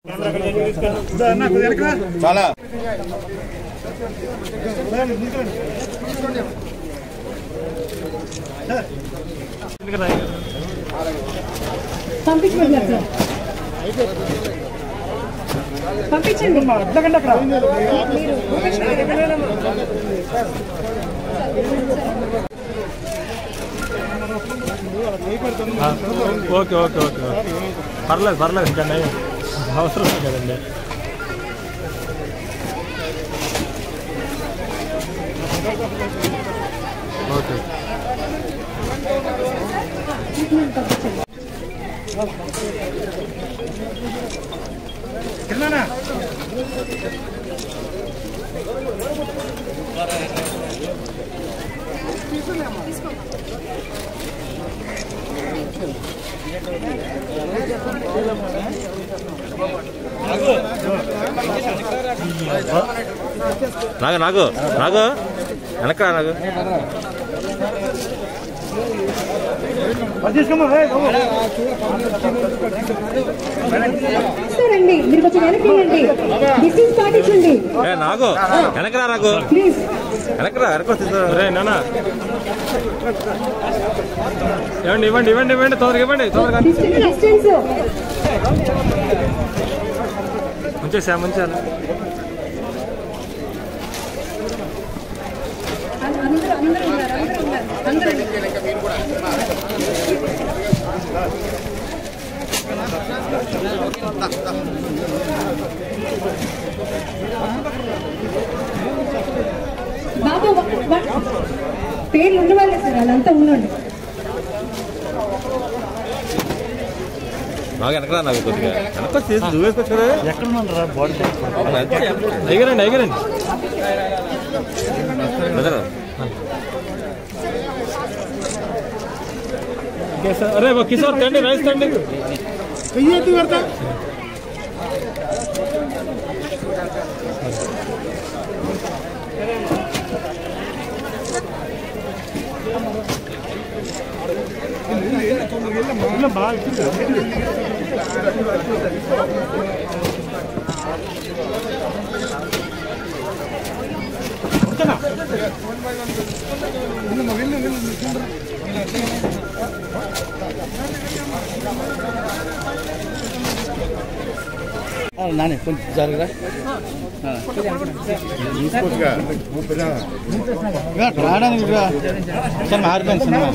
చాలా పంపించండి సార్ పంపించండి ఓకే ఓకే ఓకే ఓకే పర్లేదు పర్లేదు ఇంకా నయం అవసరం లేదు కదండి ఓకే నాగు నాగు నాగు వెనక నాగు రండి మీరు కొంచెం వెనక్కి వెళ్ళండి డిస్టెన్స్ పాటించండి ఏ నాగు వెనకరా నాగు ప్లీజ్ వెనకరా వెనక రే నానా ఇవ్వండి ఇవ్వండి ఇవ్వండి ఇవ్వండి తొందరగా ఇవ్వండి తొందరగా డిస్టెన్స్ డిస్టెన్స్ ముంచేసా ముంచాలి అందరూ అందరూ ఉన్నారు అందరూ ఉన్నారు అందరూ ఉన్నారు. బాబు వ- వ- పేర్లు ఉన్నవాళ్ళే సార్ వాళ్ళంతా ఉండండి నాగు వెనకరా నాగు కొద్దిగా వెనక చేసి చూవేసుకొచ్చారు ఎగరండి ఎగరండి బ్రదర్ ఓకే సార్ అరే ఓ కిషోర్ తండి రైస్ తండి నాని కొంచెం జరగరా రావడానికి సార్ మారిపోయింది సినిమా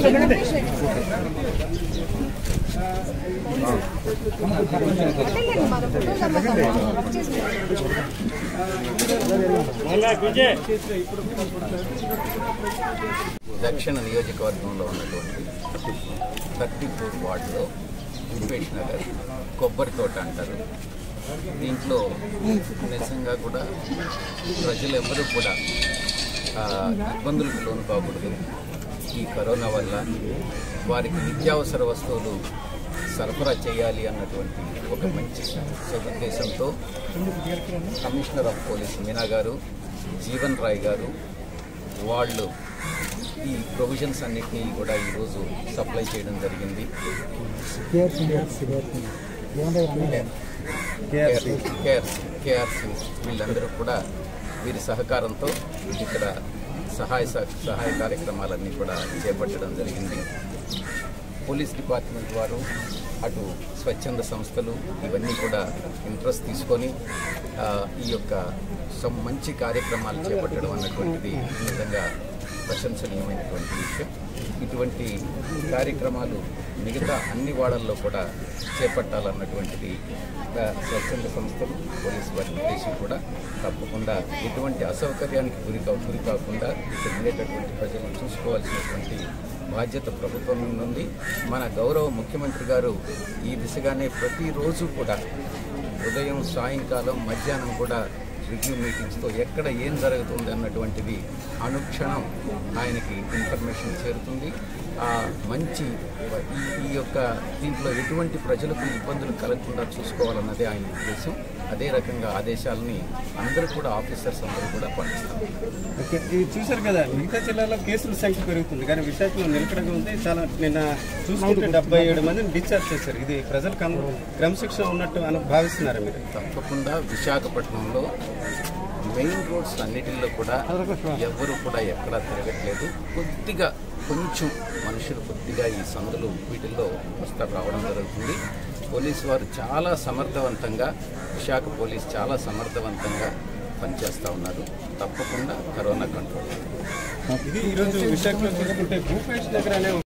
దక్షిణ నియోజకవర్గంలో ఉన్నటువంటి థర్టీ ఫోర్ వార్డులో ఉపేష్ నగర్ కొబ్బరి తోట అంటారు దీంట్లో నిజంగా కూడా ప్రజలు ఎవరు కూడా ఆ, ఇబ్బందులకు లోను కాకూడదు ఈ కరోనా వల్ల వారికి నిత్యావసర వస్తువులు సరఫరా చేయాలి అన్నటువంటి ఒక మంచి సదుద్దేశంతో కమిషనర్ ఆఫ్ పోలీస్ మీనా గారు జీవన్ రాయ్ గారు వాళ్ళు ఈ ప్రొవిజన్స్ అన్నిటినీ కూడా ఈరోజు సప్లై చేయడం జరిగింది కేఆర్సీ కేఆర్సీ వీళ్ళందరూ కూడా వీరి సహకారంతో ఇక్కడ సహాయ సహ- సహాయ కార్యక్రమాలన్నీ కూడా చేపట్టడం జరిగింది పోలీస్ డిపార్ట్మెంట్ వారు అటు స్వచ్ఛంద సంస్థలు ఇవన్నీ కూడా ఇంట్రెస్ట్ తీసుకొని ఆ, ఈ యొక్క some మంచి కార్యక్రమాలు చేపట్టడం అన్నటువంటిది నిజంగా ప్రశంసనీయమైనటువంటి విషయం ఇటువంటి కార్యక్రమాలు మిగతా అన్ని వాడల్లో కూడా చేపట్టాలన్నటువంటిది ఆ, స్వచ్ఛంద సంస్థలు పోలీసు వారి ఉద్దేశం కూడా తప్పకుండా ఎటువంటి అసౌకర్యానికి గురి కా- గురి కాకుండా ఇక్కడ ఉండేటటువంటి ప్రజలను చూసుకోవాల్సినటువంటి బాధ్యత ప్రభుత్వం నుండి ఉంది మన గౌరవ ముఖ్యమంత్రి గారు ఈ దిశగానే ప్రతిరోజు కూడా ఉదయం సాయంకాలం మధ్యాహ్నం కూడా రివ్యూ మీటింగ్స్తో ఎక్కడ ఏం జరుగుతుంది అన్నటువంటిది అనుక్షణం ఆయనకి ఇన్ఫర్మేషన్ చేరుతుంది ఆ మంచి ఈ- ఈ యొక్క దీంట్లో ఎటువంటి ప్రజలకు ఇబ్బందులు కలగకుండా చూసుకోవాలన్నదే ఆయన ఉద్దేశం అదే రకంగా ఆదేశాలని అందరూ కూడా ఆఫీసర్స్ అందరూ కూడా పాటిస్తారు ఓకే ఇది చూశారు కదా మిగతా జిల్లాలో కేసుల సంఖ్య పెరుగుతుంది కానీ విశాఖలో నిలకడగా ఉంది చాలా నిన్న చూసుకుంటే డెబ్బై ఏడు మందిని డిశ్చార్జ్ చేశారు ఇది ప్రజలకు అందరూ క్రమశిక్షణ ఉన్నట్టు అని భావిస్తున్నారు మీరు తప్పకుండా విశాఖపట్నంలో మెయిన్ రోడ్స్ అన్నిటిల్లో కూడా ఎవరు కూడా ఎక్కడా తిరగట్లేదు కొద్దిగా కొంచెం మనుషులు కొద్దిగా ఈ సందులు వీటిల్లో వస్తారు రావడం జరుగుతుంది పోలీసు వారు చాలా సమర్థవంతంగా విశాఖ పోలీస్ చాలా సమర్థవంతంగా పనిచేస్తూ ఉన్నారు తప్పకుండా కరోనా కంట్రోల్ ఇది ఈరోజు విశాఖలో చూసుకుంటే భూపేష్ నగర్ అనే